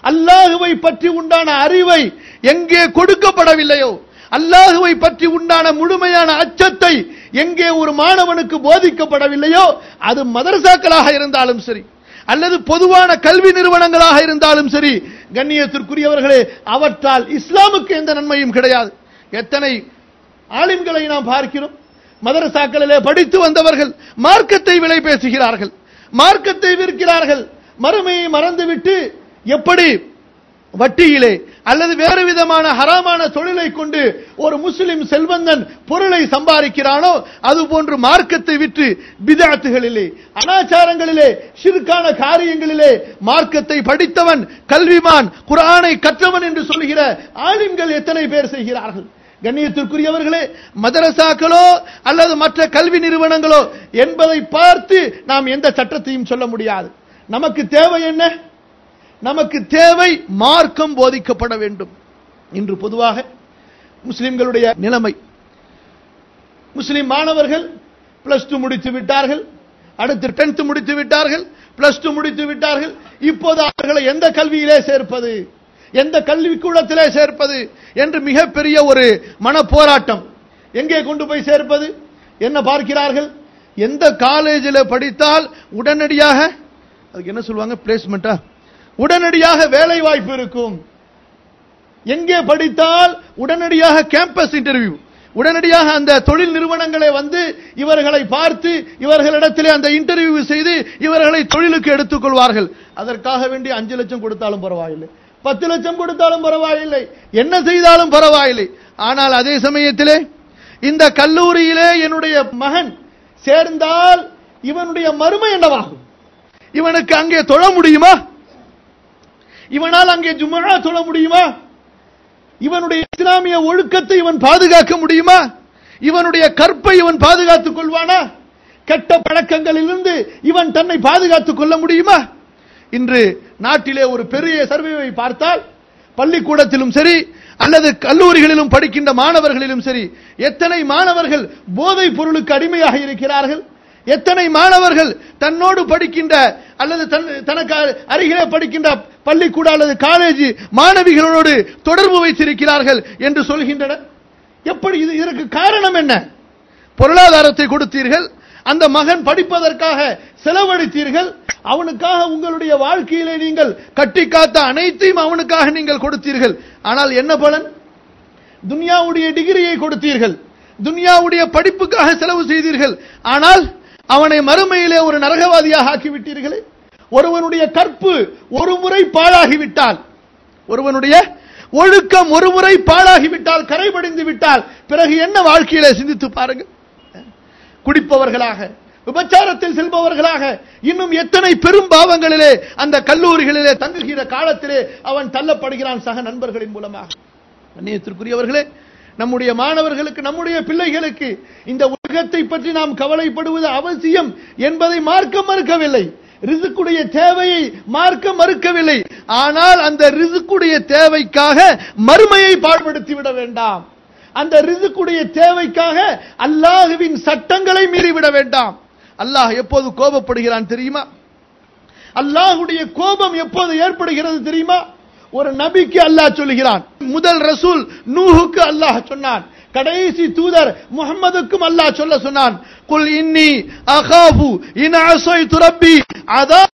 அல்லாஹுவை பற்றி உண்டான அறிவை எங்கே கொடுக்கப்படவில்லையோ அல்லாஹுவை பற்றி உண்டான முழுமையான அச்சத்தை எங்கே ஒரு மாணவனுக்கு போதிக்கப்படவில்லையோ அது மதரசாக்களாக இருந்தாலும் சரி அல்லது பொதுவான கல்வி நிறுவனங்களாக இருந்தாலும் சரி கண்ணியத்திற்குரியவர்களே அவற்றால் இஸ்லாமுக்கு எந்த நன்மையும் கிடையாது எத்தனை ஆலிம்களை நாம் பார்க்கிறோம் மதரசாக்களிலே படித்து வந்தவர்கள் மார்க்கத்தை விலை பேசுகிறார்கள் மார்க்கத்தை விற்கிறார்கள் மறுமையை மறந்துவிட்டு எப்படி வட்டியிலே அல்லது வேறு விதமான ஹராமான தொழிலை கொண்டு ஒரு முஸ்லிம் செல்வந்தன் பொருளை சம்பாதிக்கிறானோ அது போன்று மார்க்கத்தை விற்று பிதாத்துகளிலே அனாச்சாரங்களிலே சிறுக்கான காரியங்களிலே மார்க்கத்தை படித்தவன் கல்விமான் குரானை கற்றவன் என்று சொல்கிற ஆலிம்கள் எத்தனை பேர் செய்கிறார்கள் கண்ணியத்திற்குரியவர்களே மதரசாக்களோ அல்லது மற்ற கல்வி நிறுவனங்களோ என்பதை பார்த்து நாம் எந்த சட்டத்தையும் சொல்ல முடியாது நமக்கு தேவை என்ன நமக்கு தேவை மார்க்கம் போதிக்கப்பட வேண்டும் இன்று பொதுவாக முஸ்லிம்களுடைய நிலைமை முஸ்லிம் மாணவர்கள் பிளஸ் டூ முடித்து விட்டார்கள் அடுத்து டென்த் முடித்து விட்டார்கள் பிளஸ் டூ முடித்து விட்டார்கள் இப்போது அவர்களை எந்த கல்வியிலே சேர்ப்பது எந்த கல்விக்கூடத்திலே சேர்ப்பது என்று மிகப்பெரிய ஒரு மன போராட்டம் எங்கே கொண்டு போய் சேர்ப்பது என்ன பார்க்கிறார்கள் எந்த காலேஜில் படித்தால் உடனடியாக அதுக்கு என்ன சொல்லுவாங்க பிளேஸ்மெண்டா உடனடியாக வேலை வாய்ப்பு இருக்கும் எங்கே படித்தால் உடனடியாக கேம்பஸ் இன்டர்வியூ உடனடியாக அந்த தொழில் நிறுவனங்களை வந்து இவர்களை பார்த்து இவர்களிடத்திலே அந்த இன்டர்வியூ செய்து இவர்களை தொழிலுக்கு எடுத்துக் கொள்வார்கள் அதற்காக வேண்டி அஞ்சு லட்சம் கொடுத்தாலும் பரவாயில்லை பத்து லட்சம் கொடுத்தாலும் பரவாயில்லை என்ன செய்தாலும் பரவாயில்லை ஆனால் அதே சமயத்திலே இந்த கல்லூரியிலே என்னுடைய மகன் சேர்ந்தால் இவனுடைய மறுமை என்னவாகும் இவனுக்கு அங்கே தொழ முடியுமா இவனால் அங்கே ஜும்மா தொழ முடியுமா இவனுடைய இஸ்லாமிய ஒழுக்கத்தை இவன் பாதுகாக்க முடியுமா இவனுடைய கற்பை இவன் பாதுகாத்துக் கொள்வானா கெட்ட பழக்கங்களிலிருந்து இவன் தன்னை பாதுகாத்துக் கொள்ள முடியுமா இன்று நாட்டிலே ஒரு பெரிய சர்வேவை பார்த்தால் பள்ளிக்கூடத்திலும் சரி அல்லது கல்லூரிகளிலும் படிக்கின்ற மாணவர்களிலும் சரி எத்தனை மாணவர்கள் போதைப் பொருளுக்கு அடிமையாக இருக்கிறார்கள் எத்தனை மாணவர்கள் தன்னோடு படிக்கின்ற அல்லது தனக்கு அருகிலே படிக்கின்ற பள்ளிக்கூட அல்லது காலேஜ் மாணவிகளோடு தொடர்பு வைத்திருக்கிறார்கள் என்று சொல்கின்றனர் எப்படி இது இதற்கு காரணம் என்ன பொருளாதாரத்தை கொடுத்தீர்கள் அந்த மகன் படிப்பதற்காக செலவழித்தீர்கள் அவனுக்காக உங்களுடைய வாழ்க்கையிலே நீங்கள் கட்டி காத்த அனைத்தையும் அவனுக்காக நீங்கள் கொடுத்தீர்கள் ஆனால் என்ன பலன் துன்யாவுடைய டிகிரியை கொடுத்தீர்கள் துன்யாவுடைய படிப்புக்காக செலவு செய்தீர்கள் ஆனால் அவனை மறுமையிலே ஒரு நரகவாதியாக ஆக்கிவிட்டீர்களே ஒருவனுடைய கற்பு ஒரு முறை பாழாகிவிட்டால் ஒருவனுடைய ஒழுக்கம் ஒரு முறை பாழாகிவிட்டால் கரைபடிந்து விட்டால் பிறகு என்ன வாழ்க்கையிலே சிந்தித்து பாருங்கள் குடிப்பவர்களாக விபச்சாரத்தில் செல்பவர்களாக இன்னும் எத்தனை பெரும் பாவங்களிலே அந்த கல்லூரிகளிலே தங்குகிற காலத்திலே அவன் தள்ளப்படுகிறான் சக நண்பர்களின் மூலமாக கண்ணியத்திற்குரியவர்களே நம்முடைய மாணவர்களுக்கு நம்முடைய பிள்ளைகளுக்கு இந்த உலகத்தை பற்றி நாம் கவலைப்படுவது அவசியம் என்பதை மார்க்க மறுக்கவில்லை ரிசுக்குடைய தேவையை மார்க்க மறுக்கவில்லை ஆனால் அந்த ரிசுக்குடைய தேவைக்காக மறுமையை பாழ்படுத்தி விட வேண்டாம் அந்த ரிசுக்குடைய தேவைக்காக அல்லாஹுவின் சட்டங்களை மீறிவிட வேண்டாம் அல்லாஹ் எப்போது கோபப்படுகிறான் தெரியுமா அல்லாஹுடைய கோபம் எப்போது ஏற்படுகிறது தெரியுமா ஒரு நபிக்கு அல்லாஹ் சொல்லுகிறான் முதல் ரசூல் நூஹுக்கு அல்லாஹ் சொன்னான் கடைசி தூதர் முகம்மதுக்கும் அல்லாஹ் சொல்ல சொன்னான் குல் இன்னி அகாஃபு இன் அஸைது ரப்பி அதா